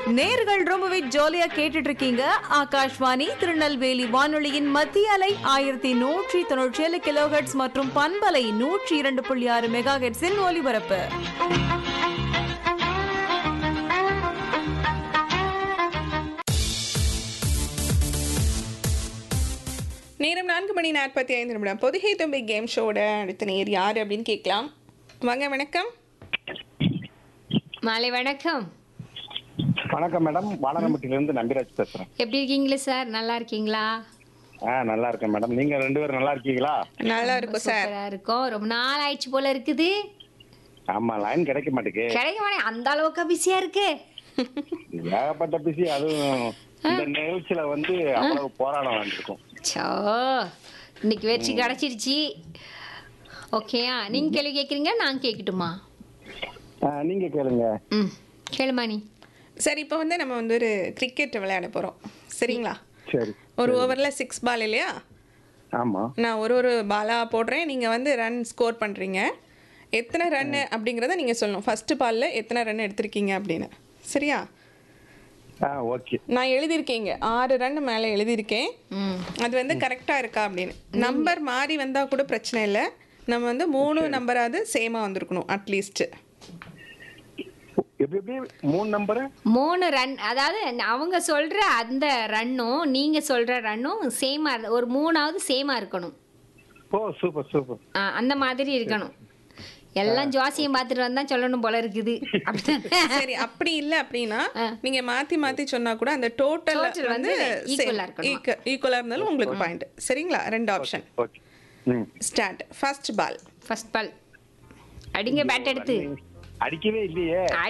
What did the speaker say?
நேர்கள் ரொம்பவே ஜாலியா கேட்டுட்டு இருக்கீங்க ஆகாஷ்வாணி திருநெல்வேலி வானொலியின் மத்திய அலை ஆயிரத்தி நூற்றி தொண்ணூற்றி ஏழு கிலோஹெட்ஸ் மற்றும் பண்பலை நூற்றி இரண்டு புள்ளி ஆறு மெகா ஹெட்ஸின் ஒலிபரப்பு நேரம் நான்கு மணி நாற்பத்தி ஐந்து நிமிடம் பொதுகை தும்பி கேம் ஷோட அடுத்த நேர் யார் அப்படின்னு கேட்கலாம் வாங்க வணக்கம் மாலை வணக்கம் வணக்கம் மேடம் வானரம்பட்டியில இருந்து நம்பிராஜ் பேசுறேன் எப்படி இருக்கீங்களா சார் நல்லா இருக்கீங்களா ஆ நல்லா இருக்கேன் மேடம் நீங்க ரெண்டு பேரும் நல்லா இருக்கீங்களா நல்லா இருக்கும் சார் சூப்பரா இருக்கும் ரொம்ப நாள் ஆயிடுச்சு போல இருக்குது ஆமா லைன் கிடைக்க மாட்டேங்குது கிடைக்க மாட்டேன் அந்த அளவுக்கு பிஸியா இருக்கு ஏகப்பட்ட பிசி அதுவும் இந்த நிகழ்ச்சியில வந்து அவ்வளவு போராடம் வந்திருக்கும் சோ இன்னைக்கு வெற்றி கிடைச்சிருச்சு ஓகேயா நீங்க கேள்வி கேட்குறீங்க நான் கேட்கட்டுமா ஆ, நீங்க கேளுங்க ம் கேளுமா நீ சரி இப்போ வந்து நம்ம வந்து ஒரு கிரிக்கெட் விளையாட போகிறோம் சரிங்களா சரி ஒரு ஓவரில் சிக்ஸ் பால் இல்லையா ஆமா நான் ஒரு ஒரு பாலாக போடுறேன் நீங்கள் வந்து ரன் ஸ்கோர் பண்ணுறீங்க எத்தனை ரன்னு அப்படிங்கிறத நீங்கள் சொல்லணும் ஃபஸ்ட்டு பாலில் எத்தனை ரன் எடுத்திருக்கீங்க அப்படின்னு சரியா ஆ ஓகே நான் எழுதியிருக்கீங்க ஆறு ரன் மேலே எழுதியிருக்கேன் ம் அது வந்து கரெக்டாக இருக்கா அப்படின்னு நம்பர் மாறி வந்தால் கூட பிரச்சனை இல்லை நம்ம வந்து மூணு நம்பராவது சேமாக வந்திருக்கணும் அட்லீஸ்ட்டு எப்படி எப்படி மூணு நம்பரு மூணு ரன் அதாவது அவங்க சொல்ற அந்த ரன்னும் நீங்க சொல்ற ரன்னும் சேமா ஒரு மூணாவது சேமா இருக்கணும் ஓ சூப்பர் சூப்பர் ஆ, அந்த மாதிரி இருக்கணும் எல்லாம் ஜோசியம் பார்த்துட்டு வந்தா சொல்லணும் போல இருக்குது அப்படித்தானே சரி அப்படி இல்லை அப்படின்னா ஆ. நீங்க மாத்தி மாத்தி சொன்னா கூட அந்த டோட்டல் Total வந்து வந்து equal ஆ இருக்கணுமா? ஈக்குவலா இருந்தாலும் உங்களுக்கு பாயிண்ட் சரிங்களா ரெண்டு option okay hmm start first ball first ball அடிங்க பேட் எடுத்து அடிக்கவே இல்லையே